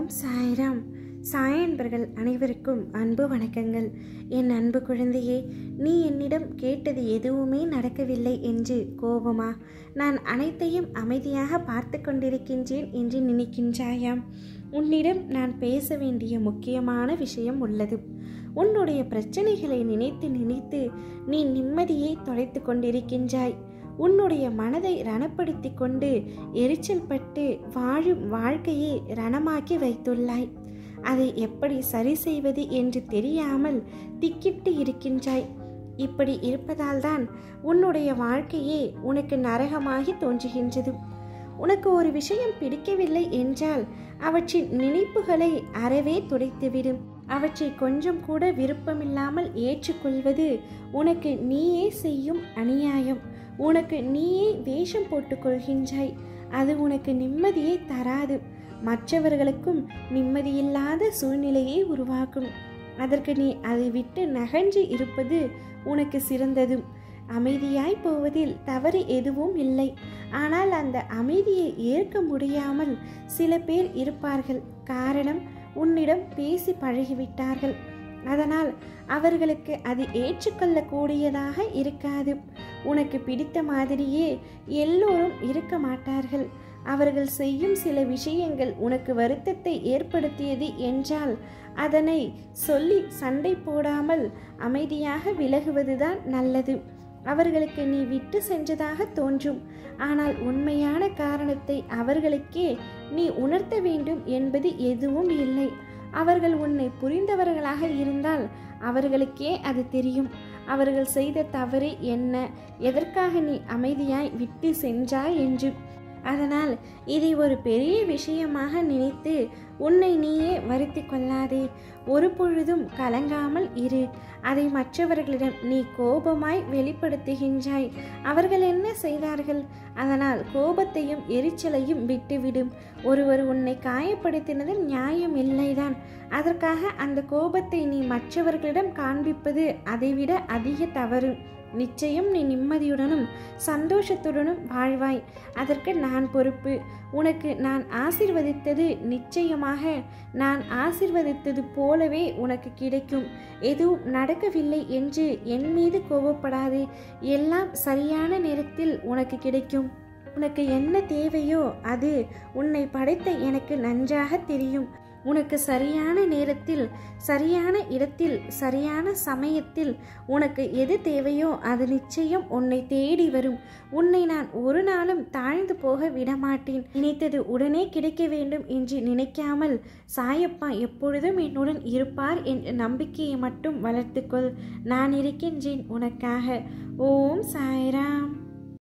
ஓம் சாய்ராம் சாய் அன்பர்கள் அனைவருக்கும் அன்பு வணக்கங்கள் என் அன்பு குழந்தையே நீ என்னிடம் கேட்டது எதுவுமே நடக்கவில்லை என்று கோபமா நான் அனைத்தையும் அமைதியாக பார்த்து கொண்டிருக்கின்றேன் என்று நினைக்கின்றாயாம் உன்னிடம் நான் பேச வேண்டிய முக்கியமான விஷயம் உள்ளது உன்னுடைய பிரச்சனைகளை நினைத்து நினைத்து நீ நிம்மதியை தொலைத்து கொண்டிருக்கின்றாய் உன்னுடைய மனதை ரணப்படுத்தி கொண்டு எரிச்சல் பட்டு வாழும் வாழ்க்கையை ரணமாக்கி வைத்துள்ளாய் அதை எப்படி சரி செய்வது என்று தெரியாமல் திக்கிட்டு இருக்கின்றாய் இப்படி இருப்பதால்தான் உன்னுடைய வாழ்க்கையே உனக்கு நரகமாகி தோன்றுகின்றது உனக்கு ஒரு விஷயம் பிடிக்கவில்லை என்றால் அவற்றின் நினைப்புகளை அறவே துடைத்துவிடும் அவற்றை கொஞ்சம் கூட விருப்பமில்லாமல் ஏற்றுக்கொள்வது உனக்கு நீயே செய்யும் அநியாயம் உனக்கு நீயே வேஷம் போட்டுக்கொள்கின்றாய் அது உனக்கு நிம்மதியை தராது மற்றவர்களுக்கும் நிம்மதியில்லாத சூழ்நிலையை உருவாக்கும் அதற்கு நீ அதை விட்டு நகன்று இருப்பது உனக்கு சிறந்ததும் அமைதியாய் போவதில் தவறு எதுவும் இல்லை ஆனால் அந்த அமைதியை ஏற்க முடியாமல் சில பேர் இருப்பார்கள் காரணம் உன்னிடம் பேசி பழகிவிட்டார்கள் அதனால் அவர்களுக்கு அது ஏற்றுக்கொள்ளக்கூடியதாக இருக்காது உனக்கு பிடித்த மாதிரியே எல்லோரும் இருக்க மாட்டார்கள் அவர்கள் செய்யும் சில விஷயங்கள் உனக்கு வருத்தத்தை ஏற்படுத்தியது என்றால் அதனை சொல்லி சண்டை போடாமல் அமைதியாக விலகுவதுதான் நல்லது அவர்களுக்கு நீ விட்டு சென்றதாக தோன்றும் ஆனால் உண்மையான காரணத்தை அவர்களுக்கே நீ உணர்த்த வேண்டும் என்பது எதுவும் இல்லை அவர்கள் உன்னை புரிந்தவர்களாக இருந்தால் அவர்களுக்கே அது தெரியும் அவர்கள் செய்த தவறு என்ன எதற்காக நீ அமைதியாய் விட்டு சென்றாய் என்று அதனால் இதை ஒரு பெரிய விஷயமாக நினைத்து உன்னை நீயே வருத்தி கொள்ளாதே ஒரு பொழுதும் கலங்காமல் இரு அதை மற்றவர்களிடம் நீ கோபமாய் வெளிப்படுத்துகின்றாய் அவர்கள் என்ன செய்தார்கள் அதனால் கோபத்தையும் எரிச்சலையும் விட்டுவிடும் ஒருவர் உன்னை காயப்படுத்தினது நியாயம் இல்லைதான் அதற்காக அந்த கோபத்தை நீ மற்றவர்களிடம் காண்பிப்பது அதைவிட அதிக தவறு நிச்சயம் நீ நிம்மதியுடனும் சந்தோஷத்துடனும் வாழ்வாய் அதற்கு நான் பொறுப்பு உனக்கு நான் ஆசிர்வதித்தது நிச்சயமாக நான் ஆசிர்வதித்தது போலவே உனக்கு கிடைக்கும் எதுவும் நடக்கவில்லை என்று என் மீது கோபப்படாதே எல்லாம் சரியான நேரத்தில் உனக்கு கிடைக்கும் உனக்கு என்ன தேவையோ அது உன்னை படைத்த எனக்கு நன்றாக தெரியும் உனக்கு சரியான நேரத்தில் சரியான இடத்தில் சரியான சமயத்தில் உனக்கு எது தேவையோ அது நிச்சயம் உன்னை தேடி வரும் உன்னை நான் ஒரு நாளும் தாழ்ந்து போக விடமாட்டேன் நினைத்தது உடனே கிடைக்க வேண்டும் என்று நினைக்காமல் சாயப்பா எப்பொழுதும் என்னுடன் இருப்பார் என்ற நம்பிக்கையை மட்டும் வளர்த்துக்கொள் நான் இருக்கின்றேன் உனக்காக ஓம் சாய்ராம்